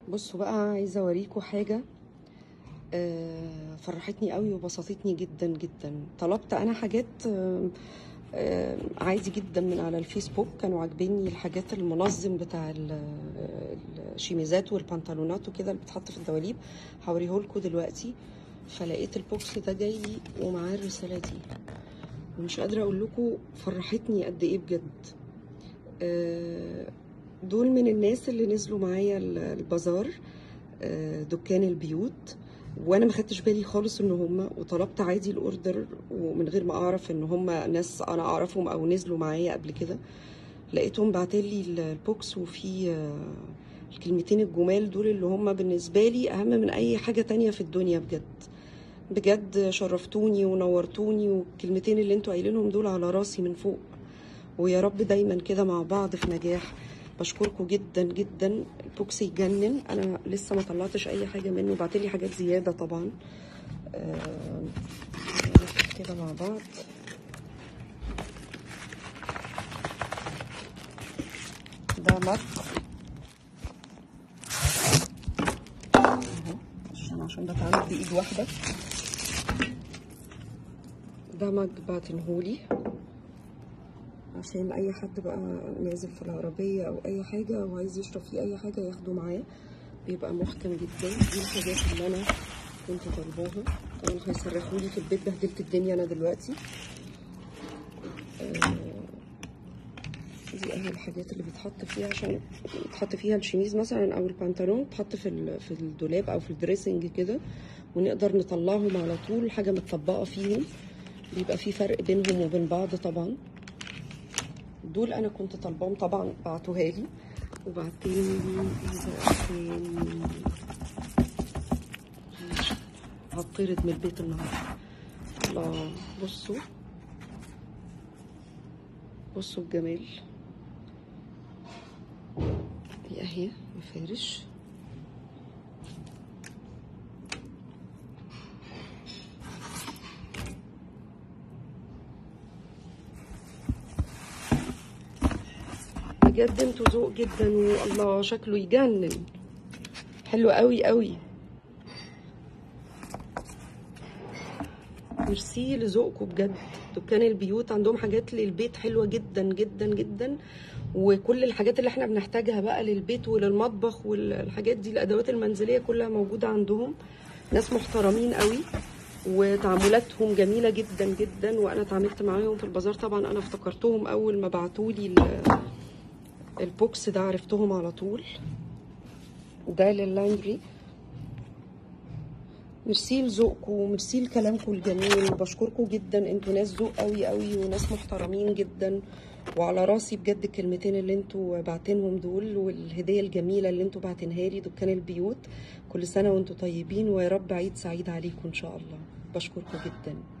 بصوا بقى عايزه اوريكم حاجه آه، فرحتني قوي وبسطتني جدا جدا طلبت انا حاجات آه، آه، عادي جدا من على الفيسبوك كانوا عاجبيني الحاجات المنظم بتاع ال- الشيميزات والبنطلونات وكده اللي بتحط في الدواليب هوريهولكوا دلوقتي فلقيت البوكس ده جاي لي ومعاه الرساله دي ومش قادره اقول لكم فرحتني قد ايه بجد آه، دول من الناس اللي نزلوا معايا ال- البازار آه، دكان البيوت وانا ما خدتش بالي خالص ان هم وطلبت عادي الاوردر ومن غير ما اعرف ان هم ناس انا اعرفهم او نزلوا معايا قبل كده لقيتهم بعتلي ال- البوكس وفي آه، الكلمتين الجمال دول اللي هم بالنسبه لي اهم من اي حاجه تانية في الدنيا بجد بجد شرفتوني ونورتوني والكلمتين اللي انتوا قايلينهم دول على راسي من فوق ويا رب دايما كده مع بعض في نجاح بشكركم جدا جدا البوكس يجنن انا لسه ما طلعتش اي حاجه منه بعتلي حاجات زياده طبعا آه، ناخد كده مع بعض ده مك اهو عشان عشان ده اتعمل بايد واحده ده مج بعتنهولي عشان اي حد بقى نازل في العربيه او اي حاجه وعايز يشرب فيه اي حاجه ياخده معاه بيبقى محكم جدا دي الحاجات اللي انا كنت طالباها طبعا هيصرخوا لي في البيت بهدلت الدنيا انا دلوقتي آه، دي اهم الحاجات اللي بيتحط فيها عشان يتحط فيها الشميز مثلا او البنطلون تحط في ال- في الدولاب او في الدريسنج كده ونقدر نطلعهم على طول حاجه متطبقه فيهم بيبقى في فرق بينهم وبين بعض طبعا دول انا كنت طالباهم طبعا بعتوها لي وبعتين هطرد من البيت النهارده الله بصوا بصوا الجمال دي اهي مفارش بجد انتوا ذوق جدا والله شكله يجنن حلو قوي قوي ميرسي لذوقكم بجد دكان البيوت عندهم حاجات للبيت حلوه جدا جدا جدا وكل الحاجات اللي احنا بنحتاجها بقى للبيت وللمطبخ والحاجات دي الادوات المنزليه كلها موجوده عندهم ناس محترمين قوي وتعاملاتهم جميله جدا جدا وانا اتعاملت معاهم في البازار طبعا انا افتكرتهم اول ما بعتولي ال- البوكس ده عرفتهم على طول ده لللاندري ميرسي لذوقكم وميرسي لكلامكم الجميل وبشكركم جدا انتوا ناس ذوق قوي قوي وناس محترمين جدا وعلى راسي بجد الكلمتين اللي انتوا باعتينهم دول والهديه الجميله اللي انتوا باعتينها لي دكان البيوت كل سنه وانتوا طيبين ويا رب عيد سعيد عليكم ان شاء الله بشكركم جدا